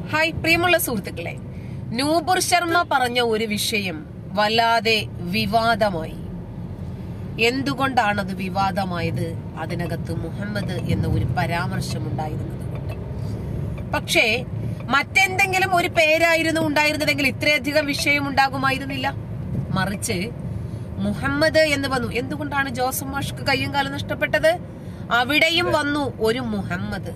Hi പ്രിയമുള്ള സുഹൃത്തുക്കളെ നൂപുർ ശർമ്മ പറഞ്ഞ ഒരു വിഷയം വല്ലാതെ വിവാദമായി എന്തുകൊണ്ടാണത് വിവാദമായത് അതിനകത്ത് മുഹമ്മദ് എന്ന ഒരു പരാമർശം ഉണ്ടായിരുന്നത് കൊണ്ട് പക്ഷേ മറ്റെന്തെങ്കിലും ഒരു പേരായിരുന്നു ഉണ്ടായിരുന്നതെങ്കിൽ ഇത്രയധികം വിഷയം ഉണ്ടാകുമായിരുന്നില്ല മറിച്ച് മുഹമ്മദ് എന്ന് വന്നു എന്തുകൊണ്ടാണ് ജോസഫ് മാഷ്ക്ക് കയ്യും കാലം നഷ്ടപ്പെട്ടത് അവിടെയും വന്നു ഒരു മുഹമ്മദ്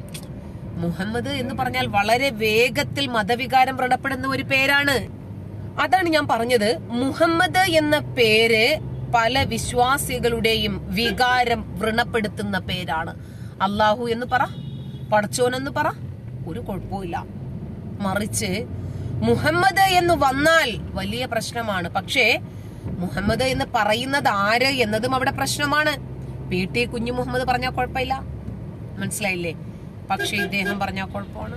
മുഹമ്മദ് എന്ന് പറഞ്ഞാൽ വളരെ വേഗത്തിൽ മതവികാരം വ്രണപ്പെടുന്ന ഒരു പേരാണ് അതാണ് ഞാൻ പറഞ്ഞത് മുഹമ്മദ് എന്ന പേര് പല വിശ്വാസികളുടെയും വികാരം വ്രണപ്പെടുത്തുന്ന പേരാണ് അള്ളാഹു എന്ന് പറ പടച്ചോൻ എന്ന് പറ ഒരു കുഴപ്പമില്ല മറിച്ച് മുഹമ്മദ് എന്ന് വന്നാൽ വലിയ പ്രശ്നമാണ് പക്ഷേ മുഹമ്മദ് എന്ന് പറയുന്നത് ആര് എന്നതും അവിടെ പ്രശ്നമാണ് പി ടി കുഞ്ഞു മുഹമ്മദ് പറഞ്ഞാൽ കുഴപ്പമില്ല മനസ്സിലായില്ലേ പക്ഷെ ഇദ്ദേഹം പറഞ്ഞാൽ കുഴപ്പമാണ്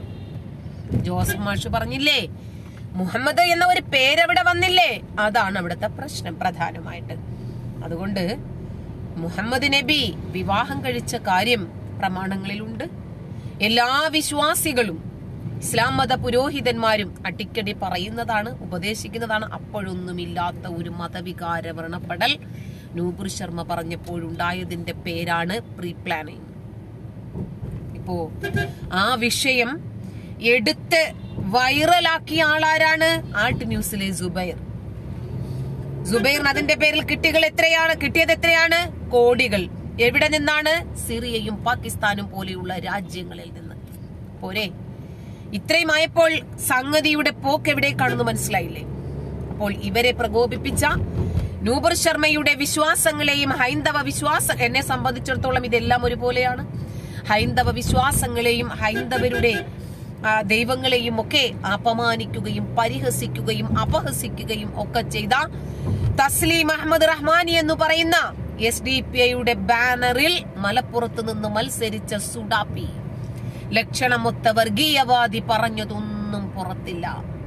ജോസഫ് മാഷ് പറഞ്ഞില്ലേ മുഹമ്മദ് എന്ന ഒരു പേരവിടെ വന്നില്ലേ അതാണ് അവിടുത്തെ പ്രശ്നം പ്രധാനമായിട്ട് അതുകൊണ്ട് മുഹമ്മദ് നബി വിവാഹം കഴിച്ച കാര്യം പ്രമാണങ്ങളിലുണ്ട് എല്ലാ വിശ്വാസികളും ഇസ്ലാം മത പുരോഹിതന്മാരും അടിക്കടി പറയുന്നതാണ് ഉപദേശിക്കുന്നതാണ് അപ്പോഴൊന്നുമില്ലാത്ത ഒരു മതവികാര വ്രണപ്പെടൽ നൂപുർ ശർമ്മ പറഞ്ഞപ്പോഴുണ്ടായതിന്റെ പേരാണ് പ്രീ പ്ലാനിങ് ഇപ്പോ ആ വിഷയം എടുത്ത് വൈറലാക്കിയ ആളാരാണ് ആർട്ട് ന്യൂസിലെ സുബൈർ സുബൈറിന് അതിന്റെ പേരിൽ കിട്ടികൾ എത്രയാണ് കിട്ടിയത് എത്രയാണ് കോടികൾ എവിടെ നിന്നാണ് സിറിയയും പാകിസ്ഥാനും പോലെയുള്ള രാജ്യങ്ങളിൽ നിന്ന് പോരെ ഇത്രയും ആയപ്പോൾ സംഗതിയുടെ പോക്ക് എവിടേക്കാണെന്ന് മനസ്സിലായില്ലേ അപ്പോൾ ഇവരെ പ്രകോപിപ്പിച്ച നൂബർ ശർമ്മയുടെ വിശ്വാസങ്ങളെയും ഹൈന്ദവ വിശ്വാസ എന്നെ സംബന്ധിച്ചിടത്തോളം ഇതെല്ലാം ഒരുപോലെയാണ് ഹൈന്ദവ വിശ്വാസങ്ങളെയും ഹൈന്ദവരുടെ ആ, ദൈവങ്ങളെയും ഒക്കെ അപമാനിക്കുകയും പരിഹസിക്കുകയും അപഹസിക്കുകയും ഒക്കെ ചെയ്ത തസ്ലീം അഹമ്മദ് റഹ്മാനി എന്ന് പറയുന്ന എസ് ഡി പി ഐയുടെ ബാനറിൽ മലപ്പുറത്ത് നിന്ന് മത്സരിച്ച സുഡാപ്പി ലക്ഷണമൊത്ത വർഗീയവാദി പറഞ്ഞതൊന്നും പുറത്തില്ല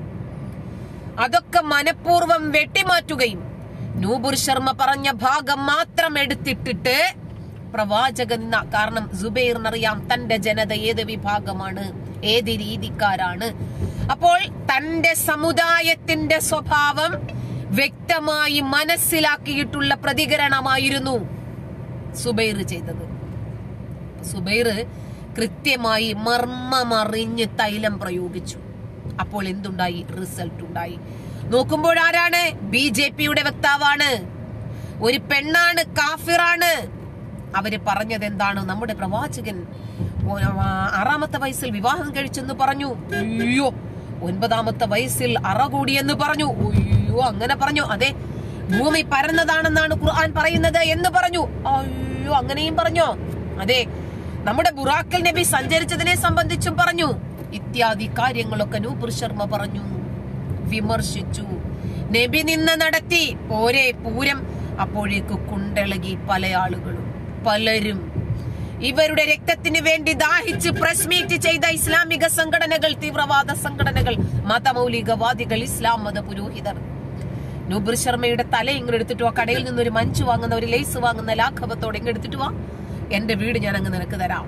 അതൊക്കെ മനഃപൂർവ്വം വെട്ടിമാറ്റുകയും നൂബുർ ശർമ്മ പറഞ്ഞ ഭാഗം മാത്രം എടുത്തിട്ടിട്ട് പ്രവാചകൻ ന- കാരണം സുബൈറിനറിയാം തന്റെ ജനത ഏത് വിഭാഗമാണ് ഏത് രീതിക്കാരാണ് അപ്പോൾ തന്റെ സമുദായത്തിന്റെ സ്വഭാവം വ്യക്തമായി മനസ്സിലാക്കിയിട്ടുള്ള പ്രതികരണമായിരുന്നു സുബൈർ ചെയ്തത് സുബൈർ കൃത്യമായി മർമ്മമറിഞ്ഞ് തൈലം പ്രയോഗിച്ചു അപ്പോൾ എന്തുണ്ടായി റിസൾട്ട് ഉണ്ടായി നോക്കുമ്പോൾ ആരാണ് ബി ജെ പിയുടെ വക്താവാണ് ഒരു പെണ്ണാണ് കാഫിറാണ് അവര് പറഞ്ഞത് എന്താണ് നമ്മുടെ പ്രവാചകൻ ഓ- ആ, ആറാമത്തെ വയസ്സിൽ വിവാഹം കഴിച്ചെന്ന് പറഞ്ഞു അയ്യോ ഒൻപതാമത്തെ വയസ്സിൽ അറ കൂടിയെന്ന് പറഞ്ഞു അയ്യോ അങ്ങനെ പറഞ്ഞു അതെ ഭൂമി പരന്നതാണെന്നാണ് ഖുർആൻ പറയുന്നത് എന്ന് പറഞ്ഞു അയ്യോ അങ്ങനെയും പറഞ്ഞോ അതെ നമ്മുടെ ബുറാക്കൽ നബി സഞ്ചരിച്ചതിനെ സംബന്ധിച്ചും പറഞ്ഞു ഇത്യാദി കാര്യങ്ങളൊക്കെ നൂപുർ ശർമ്മ പറഞ്ഞു വിമർശിച്ചു നബി നിന്ന് നടത്തി പോരെ പൂരം അപ്പോഴേക്ക് കുണ്ടിളകി പല ആളുകളും പലരും ഇവരുടെ രക്തത്തിന് വേണ്ടി ദാഹിച്ച് പ്രസ് മീറ്റ് ചെയ്ത ഇസ്ലാമിക സംഘടനകൾ തീവ്രവാദ സംഘടനകൾ മതമൗലികവാദികൾ ഇസ്ലാം മത പുരോഹിതർ നൂബുർ ശർമ്മയുടെ തല ഇങ്ങോട്ട് എടുത്തിട്ട് വാ കടയിൽ നിന്ന് ഒരു മഞ്ച് വാങ്ങുന്ന ഒരു ലേസ് വാങ്ങുന്ന ലാഘവത്തോടെ ഇങ്ങ് എടുത്തിട്ട് വാ എന്റെ വീട് ഞാൻ അങ്ങ് നിനക്ക് തരാം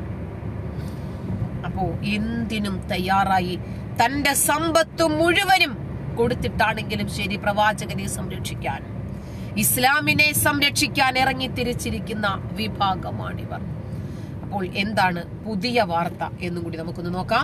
അപ്പോ എന്തിനും തയ്യാറായി തന്റെ സമ്പത്ത് മുഴുവനും കൊടുത്തിട്ടാണെങ്കിലും ശരി പ്രവാചകനെ സംരക്ഷിക്കാൻ ഇസ്ലാമിനെ സംരക്ഷിക്കാൻ ഇറങ്ങി തിരിച്ചിരിക്കുന്ന വിഭാഗമാണിവർ അപ്പോൾ എന്താണ് പുതിയ വാർത്ത എന്നും കൂടി നമുക്കൊന്ന് നോക്കാം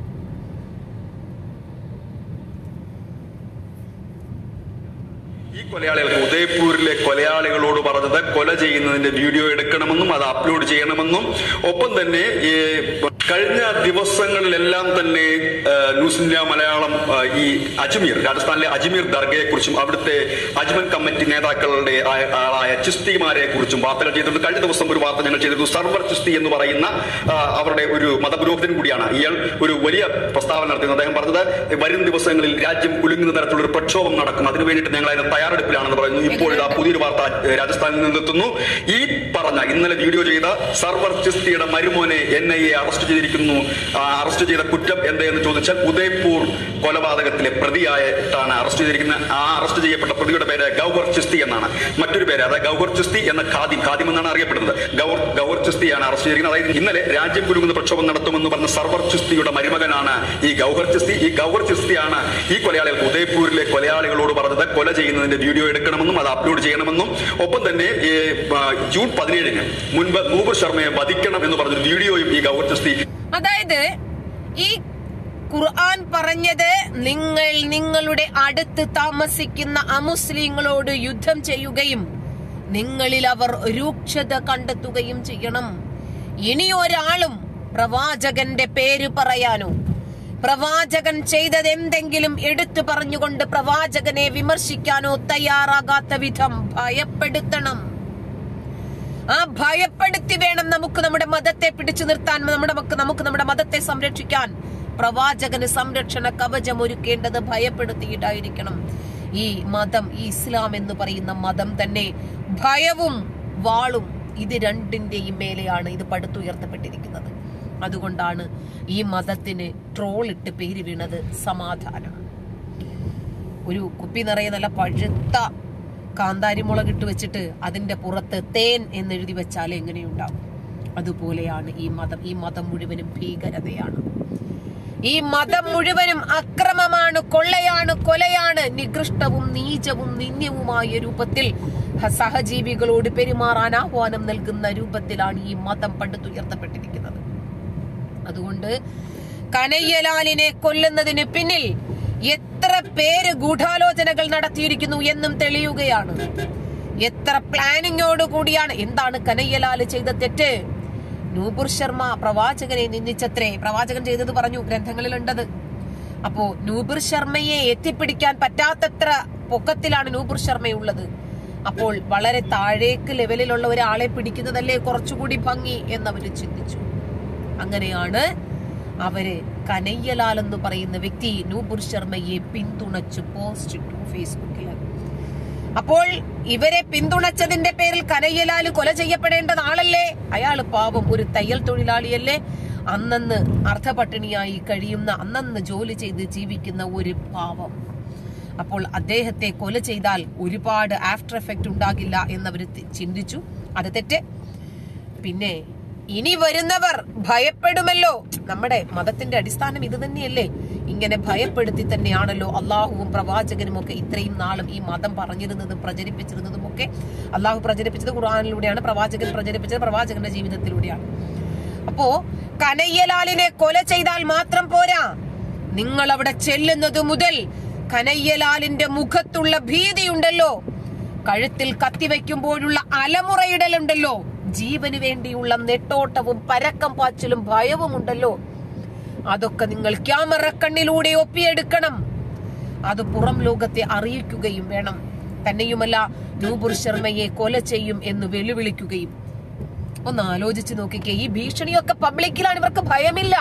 ഈ കൊലയാളികൾക്ക് ഉദയ്പൂരിലെ കൊലയാളികളോട് പറഞ്ഞത് കൊല ചെയ്യുന്നതിന്റെ വീഡിയോ എടുക്കണമെന്നും അത് അപ്ലോഡ് ചെയ്യണമെന്നും ഒപ്പം തന്നെ ഈ കഴിഞ്ഞ ദിവസങ്ങളിലെല്ലാം തന്നെ ആ, ന്യൂസ് ഇന്ത്യ മലയാളം ആ, ഈ അജ്മീർ രാജസ്ഥാനിലെ അജ്മീർ ദർഗയെ കുറിച്ചും അവിടുത്തെ അജ്മൻ കമ്മിറ്റി നേതാക്കളുടെ ആയ- ആളായ ചിസ്തിമാരെ കുറിച്ചും വാർത്തകൾ ചെയ്തിട്ടുണ്ട് കഴിഞ്ഞ ദിവസം ഒരു വാർത്ത ഞങ്ങൾ ചെയ്തിരുന്നു സർവർ ചിസ്തി എന്ന് പറയുന്ന ആ, അവരുടെ ഒരു മതപുരോഹിതൻ കൂടിയാണ് ഇയാൾ ഒരു വലിയ പ്രസ്താവന നടത്തിയത് അദ്ദേഹം പറഞ്ഞത് വരും ദിവസങ്ങളിൽ രാജ്യം കുലുങ്ങുന്ന തരത്തിലുള്ള ഒരു പ്രക്ഷോഭം നടക്കും അതിനു വേണ്ടിയിട്ട് ഞങ്ങൾ അതിന് തയ്യാറെടുപ്പിലാണെന്ന് പറയുന്നു ഇപ്പോൾ ഇതാ പുതിയൊരു വാർത്ത ഏഹ്, രാജസ്ഥാനിൽ നിന്നെത്തുന്നു ഈ പറഞ്ഞ ഇന്നലെ വീഡിയോ ചെയ്ത സർവർ ചിസ്തിയുടെ മരുമോനെ എൻ ഐ എ അറസ്റ്റ് ചെയ്തിരിക്കുന്നു ആ, അറസ്റ്റ് ചെയ്ത കുറ്റം എന്തെന്ന് ചോദിച്ചാൽ ഉദയ്പൂർ കൊലപാതകത്തിലെ പ്രതിയായിട്ടാണ് അറസ്റ്റ് ചെയ്തിരിക്കുന്ന ആ അറസ്റ്റ് ചെയ്യപ്പെട്ട പ്രതിയുടെ പേര് ഗൗഹർ ചിസ്തി എന്നാണ് മറ്റൊരു പേര് അതായത് ഗൗഹർ ചിസ്തി എന്ന ഖാദിം ഖാദിം എന്നാണ് അറിയപ്പെടുന്നത് ഗൗർ ഗൗഹർ ചിസ്തിയാണ് അറസ്റ്റ് ചെയ്തിരിക്കുന്നത് അതായത് ഇന്നലെ രാജ്യം കുരുങ്ങുന്ന പ്രക്ഷോഭം നടത്തുമെന്ന് പറഞ്ഞ സർവർ ചിസ്തിയുടെ മരുമകനാണ് ഈ ഗൗഹർ ചിസ്തി ഈ ഗൗഹർ ചിസ്തിയാണ് ഈ കൊലയാളികൾക്ക് ഉദയ്പൂരിലെ കൊലയാളികളോട് പറഞ്ഞത് കൊല ചെയ്യുന്നതിന്റെ വീഡിയോ എടുക്കണമെന്നും അത് അപ്ലോഡ് ചെയ്യണമെന്നും ഒപ്പം തന്നെ ഈ, ആ, ജൂൺ പതിനേഴിന് മുൻപ് നൂപർ ശർമ്മയെ വധിക്കണം എന്ന് പറഞ്ഞൊരു വീഡിയോയും ഈ ഗൗഹർ ചിസ്തി അതായത് ഈ ഖുർആൻ പറഞ്ഞത് നിങ്ങൾ നിങ്ങളുടെ അടുത്ത് താമസിക്കുന്ന അമുസ്ലിങ്ങളോട് യുദ്ധം ചെയ്യുകയും നിങ്ങളിൽ അവർ രൂക്ഷത കണ്ടെത്തുകയും ചെയ്യണം ഇനി ഒരാളും പ്രവാചകന്റെ പേര് പറയാനോ പ്രവാചകൻ ചെയ്തത് എന്തെങ്കിലും എടുത്തു പറഞ്ഞുകൊണ്ട് പ്രവാചകനെ വിമർശിക്കാനോ തയ്യാറാകാത്ത വിധം ഭയപ്പെടുത്തണം ആ ഭയപ്പെടുത്തി വേണം നമുക്ക് നമ്മുടെ മതത്തെ പിടിച്ചു നിർത്താൻ നമ്മുടെ മക്ക് നമുക്ക് നമ്മുടെ മതത്തെ സംരക്ഷിക്കാൻ പ്രവാചകന് സംരക്ഷണ കവചം ഒരുക്കേണ്ടത് ഭയപ്പെടുത്തിയിട്ടായിരിക്കണം ഈ മതം ഈ ഇസ്ലാം എന്ന് പറയുന്ന മതം തന്നെ ഭയവും വാളും ഇത് രണ്ടിന്റെയും മേലെയാണ് ഇത് പടുത്തുയർത്തപ്പെട്ടിരിക്കുന്നത് അതുകൊണ്ടാണ് ഈ മതത്തിന് ട്രോൾ ഇട്ട് പേര് വീണത് സമാധാനം ഒരു കുപ്പി നിറയെ നല്ല പഴുത്ത കാന്താരി മുളക് ഇട്ട് വെച്ചിട്ട് അതിന്റെ പുറത്ത് തേൻ എന്നെഴുതി വെച്ചാൽ എങ്ങനെയുണ്ടാവും അതുപോലെയാണ് ഈ മതം ഈ മതം മുഴുവനും ഭീകരതയാണ് ഈ മതം മുഴുവനും അക്രമമാണ് കൊള്ളയാണ് കൊലയാണ് നികൃഷ്ടവും നീചവും നിന്ദ്യവുമായ രൂപത്തിൽ ഹ- സഹജീവികളോട് പെരുമാറാൻ ആഹ്വാനം നൽകുന്ന രൂപത്തിലാണ് ഈ മതം പണ്ടുയർത്തപ്പെട്ടിരിക്കുന്നത് അതുകൊണ്ട് കനയ്യലാലിനെ കൊല്ലുന്നതിന് പിന്നിൽ എത്ര പേര് ഗൂഢാലോചനകൾ നടത്തിയിരിക്കുന്നു എന്നും തെളിയുകയാണ് എത്ര പ്ലാനിങ്ങോട് കൂടിയാണ് എന്താണ് കനയ്യലാല് ചെയ്ത തെറ്റ് നൂപുർ ശർമ്മ പ്രവാചകനെ നിന്ദിച്ചത്രേ പ്രവാചകൻ ചെയ്തത് പറഞ്ഞു ഗ്രന്ഥങ്ങളിലുണ്ടത് അപ്പോ നൂപുർ ശർമ്മയെ എത്തിപ്പിടിക്കാൻ പറ്റാത്തത്ര പൊക്കത്തിലാണ് നൂപുർ ശർമ്മയുള്ളത് അപ്പോൾ വളരെ താഴേക്ക് ലെവലിലുള്ള ഒരാളെ പിടിക്കുന്നതല്ലേ കുറച്ചുകൂടി ഭംഗി എന്നവര് ചിന്തിച്ചു അങ്ങനെയാണ് അവര് കനയ്യലാൽ എന്ന് പറയുന്ന വ്യക്തി നൂപുർ ശർമ്മയെ പിന്തുണച്ചു പോസ്റ്റ് ഇട്ടു ഫേസ്ബുക്കിൽ അപ്പോൾ ഇവരെ പിന്തുണച്ചതിന്റെ പേരിൽ കനയ്യലാൽ കൊല ചെയ്യപ്പെടേണ്ടത് ആളല്ലേ അയാൾ പാവം ഒരു തയ്യൽ തൊഴിലാളിയല്ലേ അന്നന്ന് അർദ്ധപട്ടിണിയായി കഴിയുന്ന അന്നന്ന് ജോലി ചെയ്ത് ജീവിക്കുന്ന ഒരു പാവം അപ്പോൾ അദ്ദേഹത്തെ കൊല ചെയ്താൽ ഒരുപാട് ആഫ്റ്റർ എഫക്റ്റ് ഉണ്ടാകില്ല എന്നവർ ചിന്തിച്ചു അത് തെറ്റ് പിന്നെ ഇനി വരുന്നവർ ഭയപ്പെടുമല്ലോ നമ്മുടെ മതത്തിന്റെ അടിസ്ഥാനം ഇത് തന്നെയല്ലേ ഇങ്ങനെ ഭയപ്പെടുത്തി തന്നെയാണല്ലോ അള്ളാഹുവും പ്രവാചകനും ഒക്കെ ഇത്രയും നാളും ഈ മതം പറഞ്ഞിരുന്നതും പ്രചരിപ്പിച്ചിരുന്നതും ഒക്കെ അള്ളാഹു പ്രചരിപ്പിച്ചത് ഖുർആാനിലൂടെയാണ് പ്രവാചകൻ പ്രചരിപ്പിച്ചത് പ്രവാചകന്റെ ജീവിതത്തിലൂടെയാണ് അപ്പോ കനയ്യലാലിനെ കൊല ചെയ്താൽ മാത്രം പോരാ നിങ്ങൾ അവിടെ ചെല്ലുന്നത് മുതൽ കനയ്യലാലിന്റെ മുഖത്തുള്ള ഭീതിയുണ്ടല്ലോ കഴുത്തിൽ കത്തിവെക്കുമ്പോഴുള്ള അലമുറയിടലുണ്ടല്ലോ ജീവന് വേണ്ടിയുള്ള നെട്ടോട്ടവും പരക്കം പാച്ചിലും ഭയവും ഉണ്ടല്ലോ അതൊക്കെ നിങ്ങൾ ക്യാമറ കണ്ണിലൂടെ ഒപ്പിയെടുക്കണം അത് പുറം ലോകത്തെ അറിയിക്കുകയും വേണം തന്നെയുമല്ല നൂപുർ ശർമ്മയെ കൊല ചെയ്യും എന്ന് വെല്ലുവിളിക്കുകയും ഒന്ന് ആലോചിച്ച് നോക്കിക്കേ ഈ ഭീഷണിയൊക്കെ പബ്ലിക്കിലാണ് ഇവർക്ക് ഭയമില്ല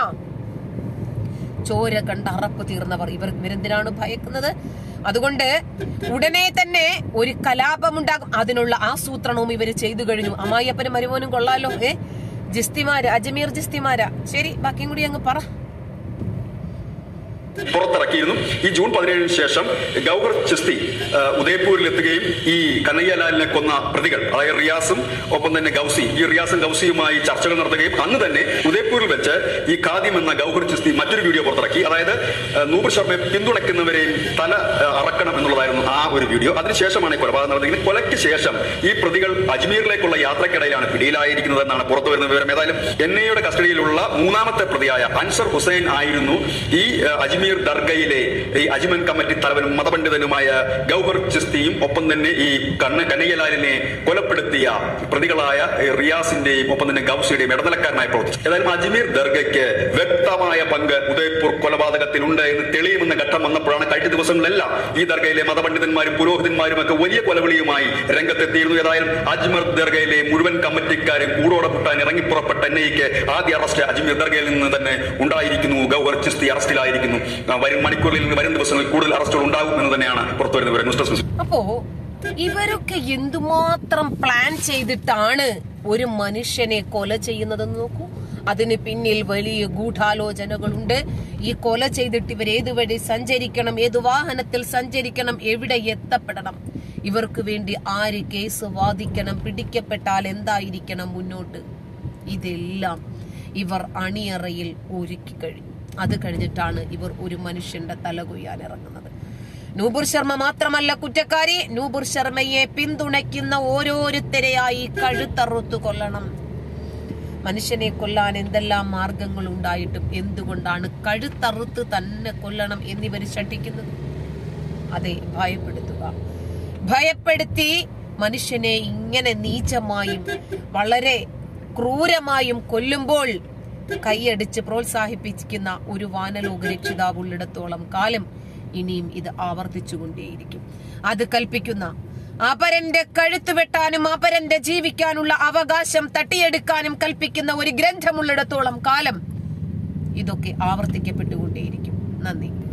ചോര കണ്ട് അറപ്പ് തീർന്നവർ ഇവർ ഇവരെന്തിനാണ് ഭയക്കുന്നത് അതുകൊണ്ട് ഉടനെ തന്നെ ഒരു കലാപമുണ്ടാകും അതിനുള്ള ആസൂത്രണവും ഇവർ ചെയ്തു കഴിഞ്ഞു അമ്മായിയപ്പനും മരുമോനും കൊള്ളാലോ ഏ ജിസ്തിമാര് അജ്മീർ ജിസ്തിമാര ശരി ബാക്കിയും കൂടി അങ്ങ് പറ പുറത്തിറക്കിയിരുന്നു ഈ ജൂൺ പതിനേഴിന് ശേഷം ഗൗഹർ ചിസ്തി ആ, ഉദയ്പൂരിൽ എത്തുകയും ഈ കനയ്യലാലിനെ കൊന്ന പ്രതികൾ അതായത് റിയാസും ഒപ്പം തന്നെ ഗൗസി ഈ റിയാസും ഗൗസിയുമായി ചർച്ചകൾ നടത്തുകയും അന്ന് തന്നെ ഉദയ്പൂരിൽ വെച്ച് ഈ ഖാദിം എന്ന ഗൗഹർ ചിസ്തി മറ്റൊരു വീഡിയോ പുറത്തിറക്കി അതായത് ആ, നൂപുർ ശർമ്മയെ പിന്തുണയ്ക്കുന്നവരെയും തല ആ, അറക്കണം എന്നുള്ളതായിരുന്നു ആ ഒരു വീഡിയോ അതിനുശേഷമാണ് ഈ കൊലപാതകം നടന്നത് കൊലയ്ക്ക് ശേഷം ഈ പ്രതികൾ അജ്മീറിലേക്കുള്ള യാത്രക്കിടയിലാണ് പിടിയിലായിരിക്കുന്നത് എന്നാണ് പുറത്തു വരുന്ന വിവരം ഏതായാലും എൻ ഐയുടെ കസ്റ്റഡിയിലുള്ള മൂന്നാമത്തെ പ്രതിയായ അൻസർ ഹുസൈൻ ആയിരുന്നു ഈ ആ, അജ്മീർ ദർഗയിലെ ഈ അജ്മൻ കമ്മിറ്റി തലവനും മതപണ്ഡിതനുമായ ഗൗഹർ ചിസ്തിയും ഒപ്പം തന്നെ ഈ കണ്ണ കനയ്യലാലിനെ കൊലപ്പെടുത്തിയ പ്രതികളായ ഈ റിയാസിന്റെയും ഒപ്പം തന്നെ ഗൗസിയുടെയും ഇടനിലക്കാരനായി പ്രവർത്തിച്ചു ഏതായാലും അജ്മീർ ദർഗയ്ക്ക് വ്യക്തമായ പങ്ക് ഉദയ്പൂർ കൊലപാതകത്തിലുണ്ട് എന്ന് തെളിയുമെന്ന ഘട്ടം വന്നപ്പോഴാണ് കഴിഞ്ഞ ദിവസങ്ങളിലെല്ലാം ഈ ദർഗയിലെ മതപണ്ഡിതന്മാരും പുരോഹിതന്മാരും ഒക്കെ വലിയ കൊലവിളിയുമായി രംഗത്തെത്തിയിരുന്നു ഏതായാലും അജ്മീർ ദർഗയിലെ മുഴുവൻ കമ്മിറ്റിക്കാരും കൂടോടെ കൂട്ടാൻ ഇറങ്ങിപ്പുറപ്പെട്ട എൻ ഐക്ക് ആദ്യ അറസ്റ്റ് അജ്മീർ ദർഗയിൽ നിന്ന് തന്നെ ഉണ്ടായിരിക്കുന്നു ഗൗഹർ ചിസ്തി അറസ്റ്റിലായിരിക്കുന്നു ആ, വരും മണിക്കൂറിൽ നിന്ന് വരും ദിവസങ്ങളിൽ കൂടുതൽ അറസ്റ്റുകൾ ഉണ്ടാകും എന്ന് തന്നെയാണ് പുറത്തു വരുന്ന വിവരം ന്യൂസ് ഡെസ്ക് ന്യൂസ്. അപ്പോ ഇവരൊക്കെ എന്തുമാത്രം പ്ലാൻ ചെയ്തിട്ടാണ് ഒരു മനുഷ്യനെ കൊല ചെയ്യുന്നതെന്ന് നോക്കൂ അതിന് പിന്നിൽ വലിയ ഗൂഢാലോചനകളുണ്ട് ഈ കൊല ചെയ്തിട്ട് ഇവർ ഏത് വഴി സഞ്ചരിക്കണം ഏത് വാഹനത്തിൽ സഞ്ചരിക്കണം എവിടെ എത്തപ്പെടണം ഇവർക്ക് വേണ്ടി ആര് കേസ് വാദിക്കണം പിടിക്കപ്പെട്ടാൽ എന്തായിരിക്കണം മുന്നോട്ട് ഇതെല്ലാം ഇവർ അണിയറയിൽ ഒരുക്കി കഴിഞ്ഞു അത് കഴിഞ്ഞിട്ടാണ് ഇവർ ഒരു മനുഷ്യന്റെ തല കൊയ്യാൻ ഇറങ്ങുന്നത് നൂപുർ ശർമ്മ മാത്രമല്ല കുറ്റക്കാരി നൂപുർ ശർമ്മയെ പിന്തുണയ്ക്കുന്ന ഓരോരുത്തരെയായി കഴുത്തറുത്തു കൊല്ലണം മനുഷ്യനെ കൊല്ലാൻ എന്തെല്ലാം മാർഗങ്ങൾ ഉണ്ടായിട്ടും എന്തുകൊണ്ടാണ് കഴുത്തറുത്ത് തന്നെ കൊല്ലണം എന്നിവർ ശഠിക്കുന്നത് അതെ ഭയപ്പെടുത്തുക ഭയപ്പെടുത്തി മനുഷ്യനെ ഇങ്ങനെ നീചമായും വളരെ ക്രൂരമായും കൊല്ലുമ്പോൾ കൈയടിച്ച് പ്രോത്സാഹിപ്പിക്കുന്ന ഒരു വാനലോക രക്ഷിതാവുള്ളിടത്തോളം കാലം ഇനിയും ഇത് ആവർത്തിച്ചുകൊണ്ടേയിരിക്കും അത് കൽപ്പിക്കുന്ന അപരന്റെ കഴുത്ത് വെട്ടാനും അപരന്റെ ജീവിക്കാനുള്ള അവകാശം തട്ടിയെടുക്കാനും കൽപ്പിക്കുന്ന ഒരു ഗ്രന്ഥമുള്ളിടത്തോളം കാലം ഇതൊക്കെ ആവർത്തിക്കപ്പെട്ടുകൊണ്ടേയിരിക്കും നന്ദി